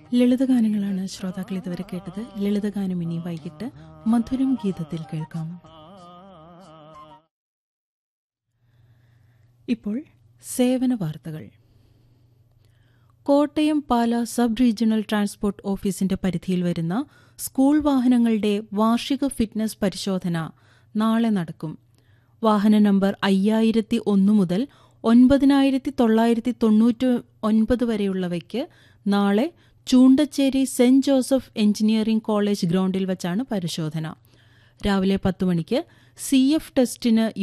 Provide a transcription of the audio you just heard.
ലളിതഗാനങ്ങളാണ് ശ്രോതാക്കൾ ഇതുവരെ കേട്ടത് ലളിതഗാനം ഇനി വൈകിട്ട് മധുരം ഗീതത്തിൽ കേൾക്കാം ഇപ്പോൾ സേവന വാർത്തകൾ Kottayam Pala sub regional transport ഓഫീസിന്റെ പരിധിയിൽ വരുന്ന സ്കൂൾ വാഹനങ്ങളുടെ വാർഷിക ഫിറ്റ്നസ് പരിശോധന നാളെ നടക്കും വാഹന നമ്പർ അയ്യായിരത്തി ഒന്ന് മുതൽ ഒൻപതിനായിരത്തി തൊള്ളായിരത്തി തൊണ്ണൂറ്റി ഒൻപത് വരെയുള്ളവയ്ക്ക് നാളെ Choondacherry Saint Joseph engineering college ഗ്രൗണ്ടിൽ വച്ചാണ് പരിശോധന രാവിലെ പത്ത് മണിക്ക് സി എഫ് ടെസ്റ്റിന്